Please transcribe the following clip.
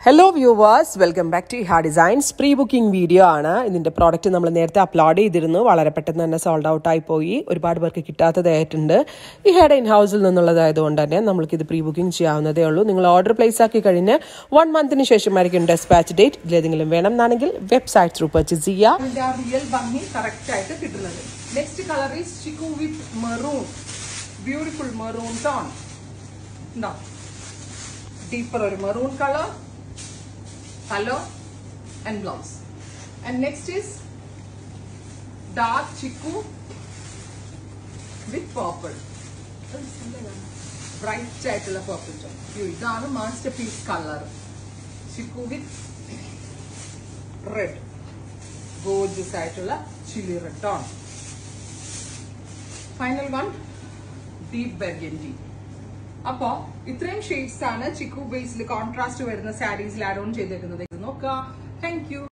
hello viewers welcome back to ഹാ designs pre booking video ആണ് ഇതിന്റെ പ്രോഡക്റ്റ് നമ്മൾ നേരത്തെ അപ്ലോഡ് ചെയ്തിരുന്നു വളരെ പെട്ടെന്ന് തന്നെ സോൾഡ് ഔട്ട് ആയി പോയി ഒരുപാട് പേർക്ക് കിട്ടാത്തതായിട്ടുണ്ട് ഈ ഹെഡ് ഇൻ ഹൗസിൽ നിന്നുള്ളതായതുകൊണ്ട് തന്നെ നമ്മൾക്ക് ഇത് പ്രീ ബുക്കിംഗ് ചെയ്യാവുന്നതേ ഉള്ളൂ നിങ്ങൾ ഓർഡർ പ്ലേസ് ആക്കി കഴിഞ്ഞ് വൺ മന്തിന് ശേഷമായിരിക്കും ഡെസ്പാച്ച് ഡേറ്റ് ഇതിലേതെങ്കിലും വേണം എന്നാണെങ്കിൽ വെബ്സൈറ്റ് ത്രൂ പർച്ചേസ് ചെയ്യാം അതിന്റെ ആ റിയൽ ഭംഗി കറക്റ്റ് ആയിട്ട് കിട്ടുന്നത് next colour is chikoo with maroon beautiful maroon tone ഉണ്ടോ ഡീപ്പർ ഒരു maroon colour colour and blouse and next is dark chikoo with purple bright ആയിട്ടുള്ള പേർപ്പിൾ ടോൺ ഇതാണ് masterpiece colour chikoo with red gorgeous ആയിട്ടുള്ള chilli red on final one deep burgundy അപ്പോ ഇത്രയും shades ആണ് ചിക്കു ബേസിൽ contrast വരുന്ന സാരീസിൽ add on ചെയ്തേക്കുന്നത് നോക്കുക thank you